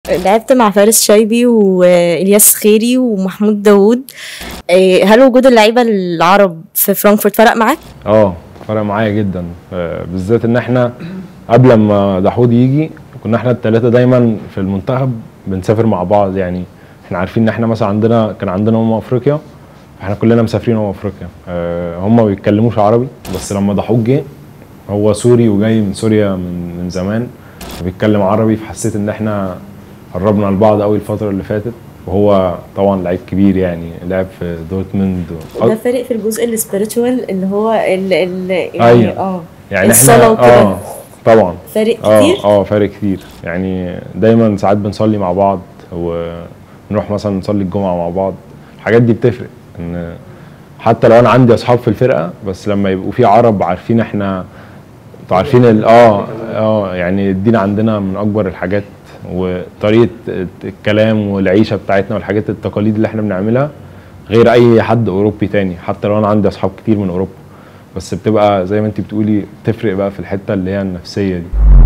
لعبت مع فارس شايبي والياس خيري ومحمود داوود آه، هل وجود اللعيبه العرب في فرانكفورت فرق معاك؟ اه فرق معايا جدا آه، بالذات ان احنا قبل ما دحود يجي كنا احنا الثلاثه دايما في المنتخب بنسافر مع بعض يعني احنا عارفين ان احنا مثلا عندنا كان عندنا امم افريقيا احنا كلنا مسافرين امم افريقيا آه، هم ما بيتكلموش عربي بس لما دحود جه هو سوري وجاي من سوريا من من زمان بيتكلم عربي فحسيت ان احنا قربنا لبعض قوي الفتره اللي فاتت وهو طبعا لعيب كبير يعني لعب في دورتموند و... ده فارق في الجزء السبيريتشوال اللي هو ال ال يعني أيوة. اه يعني الصلاة احنا وكده. اه طبعا فارق اه كتير اه فارق كتير يعني دايما ساعات بنصلي مع بعض ونروح مثلا نصلي الجمعه مع بعض الحاجات دي بتفرق ان حتى لو انا عندي اصحاب في الفرقه بس لما يبقوا في عرب عارفين احنا انتوا عارفين ال- اه اه يعني الدين عندنا من اكبر الحاجات وطريقه الكلام والعيشه بتاعتنا والحاجات التقاليد اللي احنا بنعملها غير اي حد اوروبي تاني حتى لو انا عندي اصحاب كتير من اوروبا بس بتبقى زي ما انت بتقولي بتفرق بقى في الحته اللي هي النفسيه دي